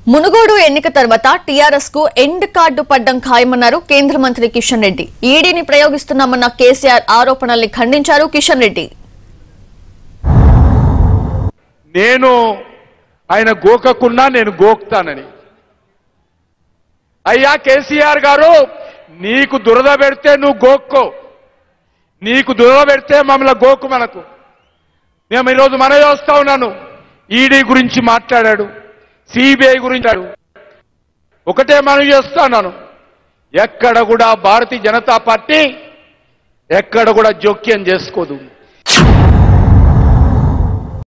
మునుగోడు ఎన్నిక తర్వాత టీఆర్ఎస్ కు ఎండ్ కార్డు పడ్డం ఖాయమన్నారు కేంద్ర మంత్రి కిషన్ రెడ్డి ఈడీని ప్రయోగిస్తున్నామన్న కేసీఆర్ ఆరోపణల్ని ఖండించారు కిషన్ రెడ్డి నేను ఆయన గోకకున్నా నేను గోక్తానని అయ్యా కేసీఆర్ గారు నీకు దురద పెడితే నువ్వు గోక్కో నీకు దురద పెడితే మమ్మల్ని గోకు మనకు మేము ఈరోజు మన వస్తా ఉన్నాను ఈడీ గురించి మాట్లాడాడు సిబిఐ గురించి మాట్లాడాడు. ఒకటే మనం చేస్తున్నాను ఎక్కడ కూడా భారతీయ జనతా పార్టీ ఎక్కడ కూడా జోక్యం చేసుకోదు